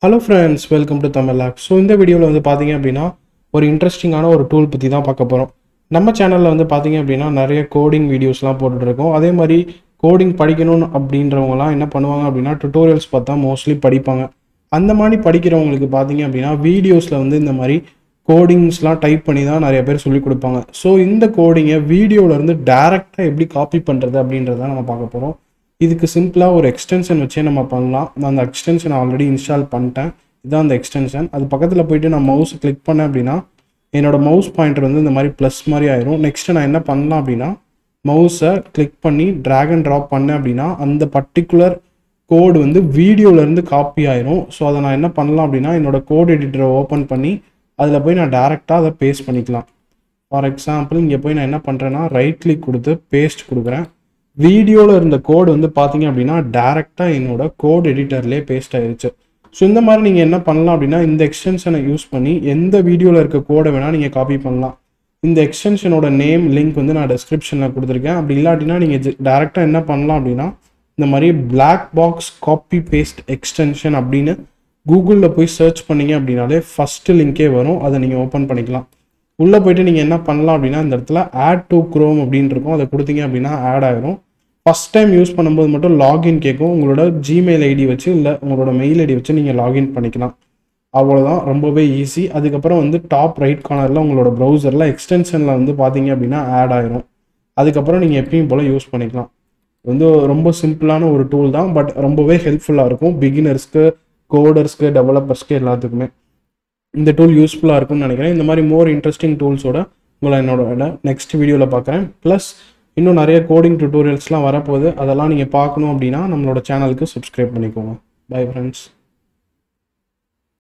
hello friends welcome to Tamil lab so இந்த வீடியோவில் வந்து பார்த்தீங்க அப்படின்னா ஒரு இன்ட்ரெஸ்டிங்கான ஒரு டூல் பற்றி தான் பார்க்க போகிறோம் நம்ம சேனலில் வந்து பார்த்தீங்க அப்படின்னா நிறைய கோடிங் வீடியோஸ்லாம் போட்டுட்ருக்கோம் அதே மாதிரி கோடிங் படிக்கணும்னு அப்படின்றவங்கலாம் என்ன பண்ணுவாங்க அப்படின்னா டுட்டோரியல்ஸ் பார்த்தா மோஸ்ட்லி படிப்பாங்க அந்த மாதிரி படிக்கிறவங்களுக்கு பார்த்தீங்க அப்படின்னா வீடியோஸில் வந்து இந்த மாதிரி கோடிங்ஸ்லாம் டைப் பண்ணி தான் நிறைய பேர் சொல்லிக் கொடுப்பாங்க ஸோ இந்த கோடிங்கை வீடியோவிலேருந்து டேரெக்டாக எப்படி காப்பி பண்ணுறது அப்படின்றத நம்ம பார்க்க போகிறோம் இதுக்கு சிம்பிளாக ஒரு எக்ஸ்டென்ஷன் வச்சே நம்ம பண்ணலாம் நான் அந்த எக்ஸ்டென்ஷன் ஆல்ரெடி இன்ஸ்டால் பண்ணிட்டேன் இதுதான் அந்த எக்ஸ்டென்ஷன் அது பக்கத்தில் போயிட்டு நான் மவுஸ் கிளிக் பண்ணேன் அப்படின்னா என்னோட மவுஸ் பாயிண்டர் வந்து இந்த மாதிரி ப்ளஸ் மாதிரி ஆயிரும் நெக்ஸ்ட் நான் என்ன பண்ணலாம் அப்படின்னா மவுஸை கிளிக் பண்ணி ட்ராக் அண்ட் ட்ராப் பண்ணேன் அப்படின்னா அந்த பர்டிகுலர் கோடு வந்து வீடியோலேருந்து காப்பி ஆயிரும் ஸோ அதை நான் என்ன பண்ணலாம் அப்படின்னா என்னோட கோட் எடிட்டரை ஓப்பன் பண்ணி அதில் போய் நான் டேரெக்டாக அதை பேஸ்ட் பண்ணிக்கலாம் ஃபார் எக்ஸாம்பிள் இங்கே போய் நான் என்ன பண்ணுறேன்னா ரைட் கிளிக் கொடுத்து பேஸ்ட் கொடுக்குறேன் வீடியோவில் இருந்த கோடு வந்து பார்த்தீங்க அப்படின்னா டேரெக்டாக என்னோட கோட் எடிட்டர்லேயே பேஸ்ட் ஆயிருச்சு ஸோ இந்த மாதிரி நீங்கள் என்ன பண்ணலாம் அப்படின்னா இந்த எக்ஸ்டென்ஷனை யூஸ் பண்ணி எந்த வீடியோவில் இருக்க கோடை வேணால் நீங்கள் காப்பி பண்ணலாம் இந்த எக்ஸ்டென்ஷனோட நேம் லிங்க் வந்து நான் டிஸ்கிரிப்ஷனில் கொடுத்துருக்கேன் அப்படி இல்லாட்டினா நீங்கள் டேரெக்டாக என்ன பண்ணலாம் அப்படின்னா இந்த மாதிரி block box copy paste extension அப்படின்னு கூகுளில் போய் சர்ச் பண்ணீங்க அப்படின்னாலே ஃபஸ்ட்டு லிங்கே வரும் அதை நீங்கள் ஓப்பன் பண்ணிக்கலாம் உள்ளே போயிட்டு நீங்கள் என்ன பண்ணலாம் அப்படின்னா இந்த இடத்துல ஆட் டு க்ரோம் அப்படின்னு இருக்கும் அதை கொடுத்தீங்க அப்படின்னா ஆட் ஆகிரும் ஃபஸ்ட் டைம் யூஸ் பண்ணும்போது மட்டும் லாகின் கேட்கும் உங்களோட ஜிமெயில் ஐடி வச்சு இல்லை உங்களோட மெயில் ஐடி வச்சு நீங்கள் லாகின் பண்ணிக்கலாம் அவ்வளோதான் ரொம்பவே ஈஸி அதுக்கப்புறம் வந்து டாப் ரைட் கார்னரில் உங்களோட ப்ரௌசரில் எக்ஸ்டென்ஷனில் வந்து பார்த்தீங்க அப்படின்னா ஆட் ஆயிரும் அதுக்கப்புறம் நீங்கள் எப்பயும் போல் யூஸ் பண்ணிக்கலாம் இது வந்து ரொம்ப சிம்பிளான ஒரு டூல் தான் பட் ரொம்பவே ஹெல்ப்ஃபுல்லாக இருக்கும் பிகினர்ஸ்க்கு கோடர்ஸ்க்கு டெவலப்பர்ஸ்க்கு எல்லாத்துக்குமே இந்த டூல் யூஸ்ஃபுல்லாக இருக்கும்னு நினைக்கிறேன் இந்த மாதிரி மோர் இன்ட்ரெஸ்டிங் டூல்ஸோட உங்களை என்னோட நெக்ஸ்ட் வீடியோவில் பார்க்குறேன் ப்ளஸ் இன்னும் நிறைய கோடிங் டுட்டோரியல்ஸ்லாம் வரப்போகுது அதெல்லாம் நீங்கள் பார்க்கணும் அப்படின்னா நம்மளோட சேனலுக்கு சப்ஸ்கிரைப் பண்ணிக்கோங்க பை ஃப்ரெண்ட்ஸ்